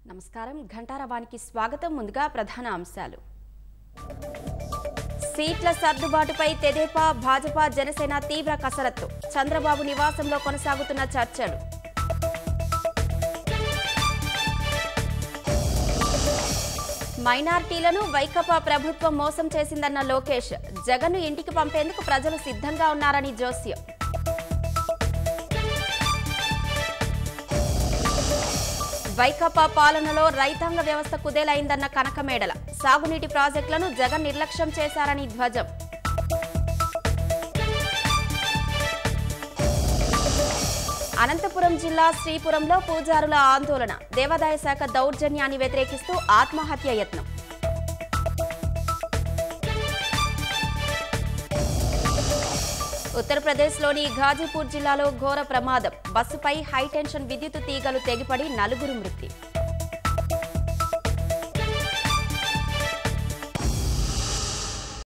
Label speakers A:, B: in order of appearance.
A: నమస్కారం ఘంటారవానికి స్వాగతం ముందుగా ప్రధాన అంశాలు సీట్ల సర్దుబాటుపై తెదేపా భాజపా జనసేన తీవ్ర కసరత్తు చంద్రబాబు నివాసంలో కొనసాగుతున్న చర్చలు మైనార్టీలను వైకపా ప్రభుత్వం మోసం చేసిందన్న లోకేష్ జగన్ను ఇంటికి పంపేందుకు ప్రజలు సిద్ధంగా ఉన్నారని జోస్యం వైకాపా పాలనలో రైతాంగ వ్యవస్థ కుదేలైందన్న కనకమేడల సాగునీటి ప్రాజెక్టులను జగన్ నిర్లక్ష్యం చేశారని ధ్వజం అనంతపురం జిల్లా శ్రీపురంలో పూజారుల ఆందోళన దేవాదాయ శాఖ దౌర్జన్యాన్ని వ్యతిరేకిస్తూ ఆత్మహత్య యత్నం ఉత్తరప్రదేశ్లోని ఘాజీపూర్ జిల్లాలో ఘోర ప్రమాదం బస్సుపై హైటెన్షన్ విద్యుత్ తీగలు తెగిపడి నలుగురు మృతి